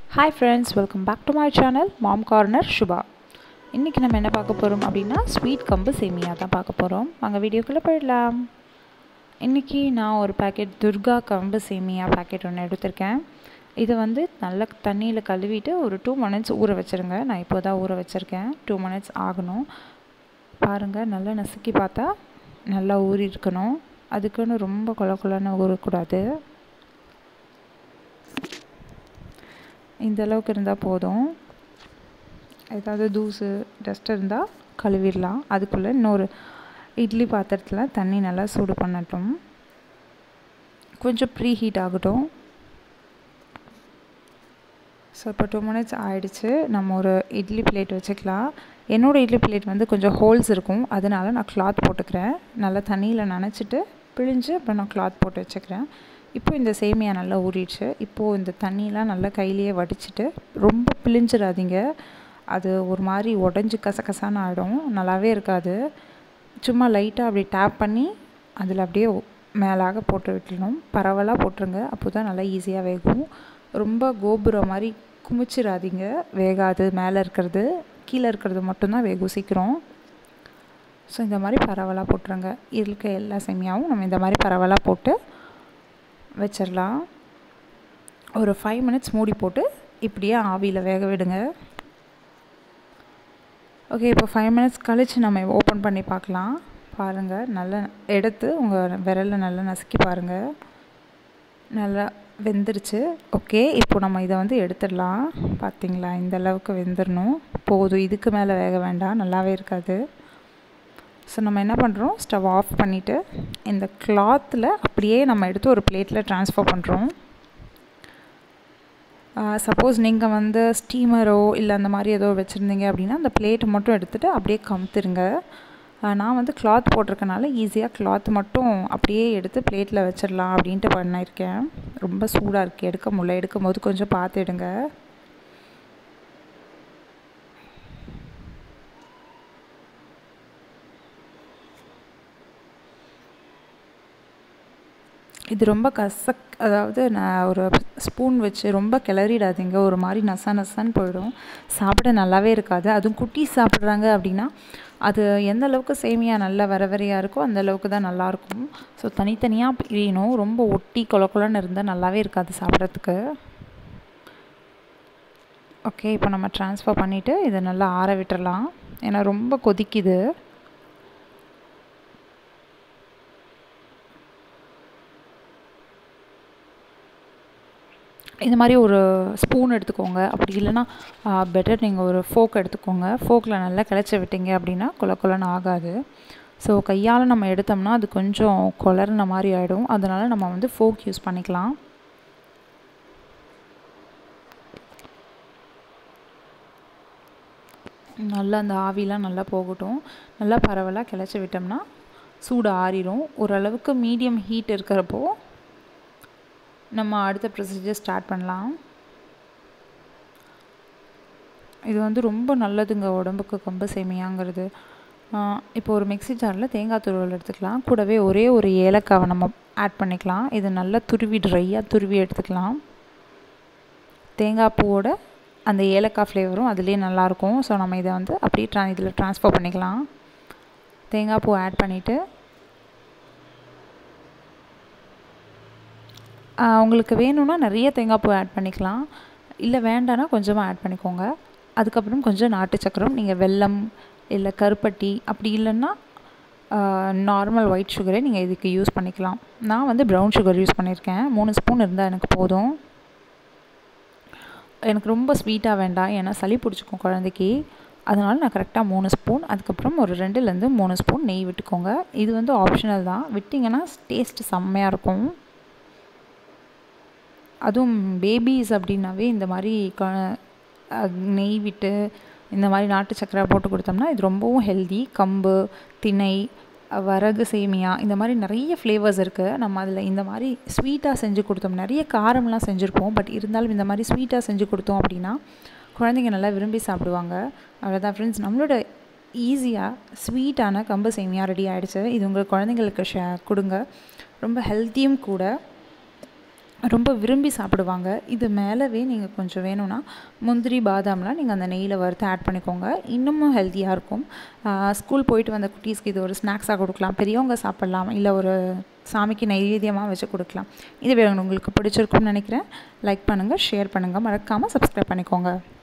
hi friends welcome back to my channel mom corner Subha இன்றைக்கி நம்ம என்ன பார்க்க போகிறோம் அப்படின்னா ஸ்வீட் கம்பு சேமியா தான் பார்க்க போகிறோம் வாங்க வீடியோக்குள்ளே போயிடலாம் இன்றைக்கி நான் ஒரு பேக்கெட் துர்கா கம்பு சேமியா பேக்கெட் ஒன்று எடுத்திருக்கேன் இதை வந்து நல்லா தண்ணியில் கழுவிட்டு ஒரு டூ மினிட்ஸ் ஊற வச்சுருங்க நான் இப்போ தான் ஊற வச்சுருக்கேன் டூ மினிட்ஸ் ஆகணும் பாருங்கள் நல்லா நசுக்கி பார்த்தா நல்லா ஊறி இருக்கணும் அதுக்குன்னு ரொம்ப கொல கொலன்னு ஊறக்கூடாது இந்த அளவுக்கு இருந்தால் போதும் ஏதாவது தூசு டஸ்ட் இருந்தால் கழுவிடலாம் அதுக்குள்ளே இன்னொரு இட்லி பாத்திரத்தில் தண்ணி நல்லா சூடு பண்ணட்டும் கொஞ்சம் ப்ரீ ஹீட் ஆகட்டும் ஸோ இப்போ டூ மினிட்ஸ் ஆகிடுச்சு நம்ம ஒரு இட்லி பிளேட் வச்சுக்கலாம் என்னோடய இட்லி பிளேட் வந்து கொஞ்சம் ஹோல்ஸ் இருக்கும் அதனால் நான் கிளாத் போட்டுக்கிறேன் நல்லா தண்ணியில் நனைச்சிட்டு பிழிஞ்சு அப்புறம் நான் கிளாத் போட்டு வச்சுக்கிறேன் இப்போ இந்த சேமியா நல்லா ஊறிடுச்சு இப்போது இந்த தண்ணியெலாம் நல்லா கையிலேயே வடிச்சிட்டு ரொம்ப பிழிஞ்சிடாதீங்க அது ஒரு மாதிரி உடஞ்சி கசகசான்னு ஆகிடும் நல்லாவே இருக்காது சும்மா லைட்டாக அப்படி டேப் பண்ணி அதில் அப்படியே மேலாக போட்டு விட்டுடணும் பரவலாக போட்டுருங்க அப்போ தான் நல்லா ஈஸியாக வேகும் ரொம்ப கோபுரம் மாதிரி குமிச்சிடாதீங்க வேகாது மேலே இருக்கிறது கீழே இருக்கிறது மட்டும்தான் வேகும் சீக்கிரம் ஸோ இந்த மாதிரி பரவலாக போட்டுருங்க இருக்க எல்லா சேமியாவும் நம்ம இந்த மாதிரி பரவலாக போட்டு வச்சிடலாம் ஒரு ஃபைவ் மினிட்ஸ் மூடி போட்டு இப்படியே ஆவியில் வேக விடுங்க ஓகே இப்போ ஃபைவ் மினிட்ஸ் கழித்து நம்ம ஓப்பன் பண்ணி பார்க்கலாம் பாருங்கள் நல்லா எடுத்து உங்கள் விரலில் நல்லா நசுக்கி பாருங்கள் நல்லா வெந்துருச்சு ஓகே இப்போ நம்ம இதை வந்து எடுத்துடலாம் பார்த்தீங்களா இந்த அளவுக்கு வெந்துடணும் போதும் இதுக்கு மேலே வேக வேண்டாம் நல்லாவே இருக்காது ஸோ நம்ம என்ன பண்ணுறோம் ஸ்டவ் ஆஃப் பண்ணிவிட்டு இந்த கிளாத்தில் அப்படியே நம்ம எடுத்து ஒரு பிளேட்டில் ட்ரான்ஸ்ஃபர் பண்ணுறோம் சப்போஸ் நீங்கள் வந்து ஸ்டீமரோ இல்லை அந்த மாதிரி ஏதோ வச்சுருந்தீங்க அப்படின்னா அந்த பிளேட்டை மட்டும் எடுத்துகிட்டு அப்படியே கமுத்துருங்க நான் வந்து கிளாத் போட்டிருக்கனால ஈஸியாக கிளாத் மட்டும் அப்படியே எடுத்து பிளேட்டில் வச்சிடலாம் அப்படின்ட்டு பண்ணியிருக்கேன் ரொம்ப சூடாக இருக்குது எடுக்க முடியல எடுக்கும் போது கொஞ்சம் பார்த்து எடுங்க இது ரொம்ப கசக் அதாவது நான் ஒரு ஸ்பூன் வச்சு ரொம்ப கிளறிடாதீங்க ஒரு மாதிரி நச நசன்னு போயிடும் சாப்பிட நல்லாவே இருக்காது அதுவும் குட்டி சாப்பிட்றாங்க அப்படின்னா அது எந்த அளவுக்கு சேமியா நல்லா வர வரையாக இருக்கோ அந்த அளவுக்கு தான் நல்லாயிருக்கும் ஸோ தனித்தனியாக பிரியணும் ரொம்ப ஒட்டி கொல கொலன்னு இருந்தால் நல்லாவே இருக்காது சாப்பிட்றதுக்கு ஓகே இப்போ நம்ம ட்ரான்ஸ்ஃபர் பண்ணிவிட்டு இதை நல்லா ஆற விட்டுறலாம் ஏன்னா ரொம்ப கொதிக்குது இந்த மாதிரி ஒரு ஸ்பூன் எடுத்துக்கோங்க அப்படி இல்லைன்னா பெட்டர் நீங்கள் ஒரு ஃபோக் எடுத்துக்கோங்க ஃபோக்கில் நல்லா கிளச்சி விட்டீங்க அப்படின்னா கொல கொலன்னு ஆகாது ஸோ கையால் நம்ம எடுத்தோம்னா அது கொஞ்சம் கொலர்ன மாதிரி ஆகிடும் அதனால் நம்ம வந்து ஃபோக் யூஸ் பண்ணிக்கலாம் நல்லா அந்த ஆவிலாம் நல்லா போகட்டும் நல்லா பரவலாக கிளச்சி விட்டோம்னா சூடு ஆறிடும் ஓரளவுக்கு மீடியம் ஹீட் இருக்கிறப்போ நம்ம அடுத்த ப்ரொசீஜர் ஸ்டார்ட் பண்ணலாம் இது வந்து ரொம்ப நல்லதுங்க உடம்புக்கு கம்பு சேமியாங்கிறது இப்போ ஒரு மிக்சி ஜாரில் தேங்காய் துருவல் எடுத்துக்கலாம் கூடவே ஒரே ஒரு ஏலக்காவை நம்ம ஆட் பண்ணிக்கலாம் இது நல்லா துருவி ட்ரையாக துருவி எடுத்துக்கலாம் தேங்காய் பூவோட அந்த ஏலக்காய் ஃப்ளேவரும் அதுலேயே நல்லாயிருக்கும் ஸோ நம்ம இதை வந்து அப்படியே ட்ரா இதில் ட்ரான்ஸ்ஃபர் பண்ணிக்கலாம் தேங்காய் பூ ஆட் பண்ணிவிட்டு உங்களுக்கு வேணும்னா நிறைய தேங்காய் பூ ஆட் பண்ணிக்கலாம் இல்லை வேண்டானா கொஞ்சமாக ஆட் பண்ணிக்கோங்க அதுக்கப்புறம் கொஞ்சம் நாட்டு சக்கரம் நீங்கள் வெல்லம் இல்லை கருப்பட்டி அப்படி இல்லைன்னா நார்மல் ஒயிட் சுகரே நீங்கள் இதுக்கு யூஸ் பண்ணிக்கலாம் நான் வந்து ப்ரௌன் சுகர் யூஸ் பண்ணியிருக்கேன் மூணு ஸ்பூன் இருந்தால் எனக்கு போதும் எனக்கு ரொம்ப ஸ்வீட்டாக வேண்டாம் ஏன்னா சளி பிடிச்சிக்கும் குழந்தைக்கு அதனால் நான் கரெக்டாக மூணு ஸ்பூன் அதுக்கப்புறம் ஒரு ரெண்டுலேருந்து மூணு ஸ்பூன் நெய் விட்டுக்கோங்க இது வந்து ஆப்ஷனல் தான் விட்டிங்கன்னா டேஸ்ட்டு செம்மையாக இருக்கும் அதுவும் பேபிஸ் அப்படின்னாவே இந்த மாதிரி நெய் விட்டு இந்த மாதிரி நாட்டு சக்கரை போட்டு கொடுத்தோம்னா இது ரொம்பவும் ஹெல்தி கம்பு திணை வரகு சேமியா இந்த மாதிரி நிறைய ஃப்ளேவர்ஸ் இருக்குது நம்ம அதில் இந்த மாதிரி ஸ்வீட்டாக செஞ்சு கொடுத்தோம் நிறைய காரம்லாம் செஞ்சுருப்போம் பட் இருந்தாலும் இந்த மாதிரி ஸ்வீட்டாக செஞ்சு கொடுத்தோம் அப்படின்னா குழந்தைங்க நல்லா விரும்பி சாப்பிடுவாங்க அவ்வளோதான் ஃப்ரெண்ட்ஸ் நம்மளோட ஈஸியாக ஸ்வீட்டான கம்பு சேமியா ரெடி ஆகிடுச்சு இது உங்கள் குழந்தைங்களுக்கு ஷே கொடுங்க ரொம்ப ஹெல்த்தியும் கூட ரொம்ப விரும்பி சாப்பிடுவாங்க இது மேலவே நீங்கள் கொஞ்சம் வேணும்னா முந்திரி பாதாம்லாம் நீங்கள் அந்த நெய்யில் வறுத்து ஆட் பண்ணிக்கோங்க இன்னமும் ஹெல்த்தியாக இருக்கும் ஸ்கூல் போயிட்டு வந்த குட்டீஸ்க்கு இது ஒரு ஸ்நாக்ஸாக கொடுக்கலாம் பெரியவங்க சாப்பிட்லாம் இல்லை ஒரு சாமிக்கு நைவேத்தியமாக வச்சு கொடுக்கலாம் இது உங்களுக்கு பிடிச்சிருக்கும்னு நினைக்கிறேன் லைக் பண்ணுங்கள் ஷேர் பண்ணுங்கள் மறக்காமல் சப்ஸ்கிரைப் பண்ணிக்கோங்க